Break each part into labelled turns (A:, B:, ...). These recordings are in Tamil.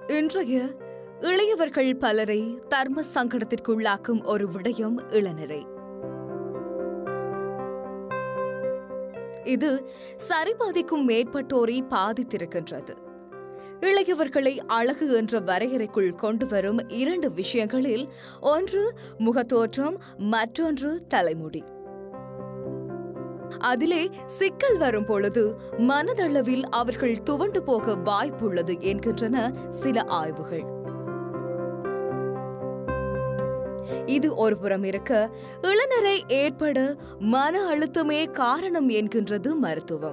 A: இன்றைய இளையவர்கள் பலரை தர்ம சங்கடத்திற்குள்ளாக்கும் ஒரு விடயம் இளநரை இது சரிபாதிக்கும் மேற்பட்டோரை பாதித்திருக்கின்றது இளையவர்களை அழகு என்ற வரையறைக்குள் கொண்டு வரும் இரண்டு விஷயங்களில் ஒன்று முகத்தோற்றம் மற்றொன்று தலைமுடி அதிலே சிக்கல் வரும் பொழுது மனதளவில் அவர்கள் துவண்டு போக வாய்ப்புள்ளது என்கின்றன சில ஆய்வுகள் இது ஒருபுறம் இருக்க இளநரை ஏற்பட மன அழுத்தமே காரணம் என்கின்றது மருத்துவம்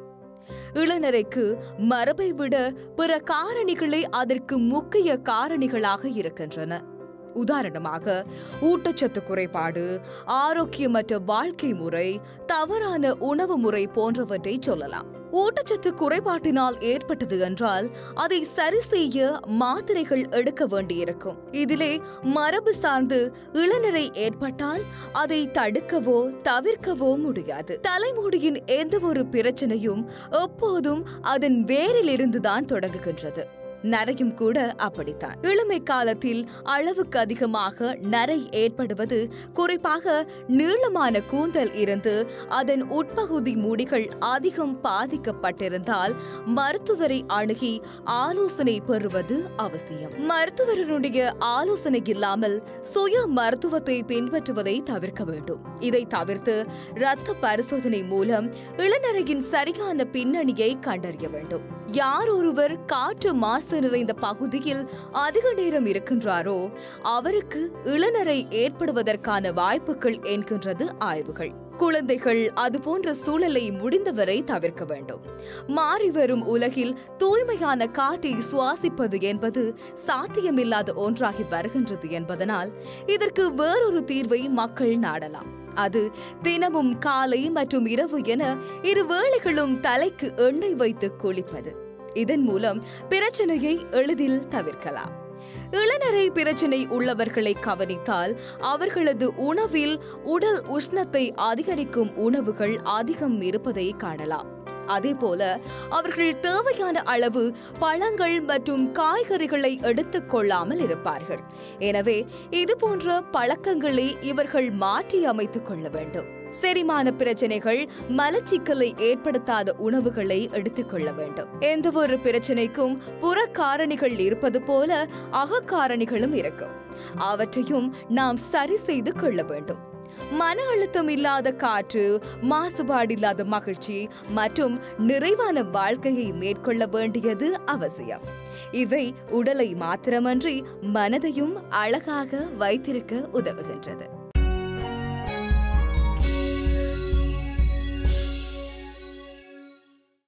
A: இளநரைக்கு மரபை விட பிற காரணிகளே அதற்கு முக்கிய காரணிகளாக இருக்கின்றன உதாரணமாக ஊட்டச்சத்து குறைபாடு ஆரோக்கியமற்ற வாழ்க்கை முறை தவறான உணவு முறை போன்றவற்றை சொல்லலாம் ஊட்டச்சத்து குறைபாட்டினால் ஏற்பட்டது என்றால் அதை சரி செய்ய மாத்திரைகள் எடுக்க வேண்டியிருக்கும் இதிலே மரபு சார்ந்து இளநரை ஏற்பட்டால் அதை தடுக்கவோ தவிர்க்கவோ முடியாது தலைமுடியின் எந்த ஒரு பிரச்சனையும் எப்போதும் அதன் வேரிலிருந்துதான் தொடங்குகின்றது நரையும் கூட அப்படித்தான் இளமை காலத்தில் அளவுக்கு அதிகமாக நரை ஏற்படுவது குறிப்பாக நீளமான கூந்தல் இருந்து அதன் உட்பகுதி முடிகள் அதிகம் பாதிக்கப்பட்டிருந்தால் மருத்துவரை அணுகி ஆலோசனை பெறுவது அவசியம் மருத்துவரனுடைய ஆலோசனை இல்லாமல் சுய மருத்துவத்தை பின்பற்றுவதை தவிர்க்க வேண்டும் இதை தவிர்த்து இரத்த பரிசோதனை மூலம் இளநரையின் சரியான பின்னணியை கண்டறிய வேண்டும் யார் ஒருவர் காற்று மாசு நிறைந்த பகுதியில் அதிக நேரம் இருக்கின்றாரோ அவருக்கு இளநரை ஏற்படுவதற்கான வாய்ப்புகள் என்கின்றது ஆய்வுகள் குழந்தைகள் அதுபோன்ற சூழலை முடிந்தவரை தவிர்க்க வேண்டும் மாறி வரும் உலகில் தூய்மையான காற்றை சுவாசிப்பது என்பது சாத்தியமில்லாத ஒன்றாகி வருகின்றது என்பதனால் இதற்கு வேறொரு தீர்வை மக்கள் நாடலாம் அது தினமும் காலை மற்றும் இரவு என இரு வேளைகளும் தலைக்கு எண்ணெய் வைத்து குளிப்பது இதன் மூலம் பிரச்சனையை எளிதில் தவிர்க்கலாம் இளநரை பிரச்சனை உள்ளவர்களை கவனித்தால் அவர்களது உணவில் உடல் உஷ்ணத்தை அதிகரிக்கும் உணவுகள் அதிகம் இருப்பதை காணலாம் அதேபோல அவர்கள் தேவையான அளவு பழங்கள் மற்றும் காய்கறிகளை எடுத்துக் கொள்ளாமல் இருப்பார்கள் எனவே இது போன்ற பழக்கங்களை இவர்கள் மாற்றி அமைத்துக் கொள்ள வேண்டும் செரிமான பிரச்சனைகள் மலச்சிக்கலை ஏற்படுத்தாத உணவுகளை எடுத்துக்கொள்ள வேண்டும் எந்த ஒரு பிரச்சனைக்கும் புற காரணிகள் இருப்பது போல அகக்காரணிகளும் இருக்கும் அவற்றையும் நாம் சரி செய்து கொள்ள வேண்டும் மன அழுத்தம் இல்லாத காற்று மாசுபாடில்லாத மகிழ்ச்சி மற்றும் நிறைவான வாழ்க்கையை மேற்கொள்ள வேண்டியது அவசியம் இவை உடலை மாத்திரமன்றி மனதையும் அழகாக வைத்திருக்க உதவுகின்றது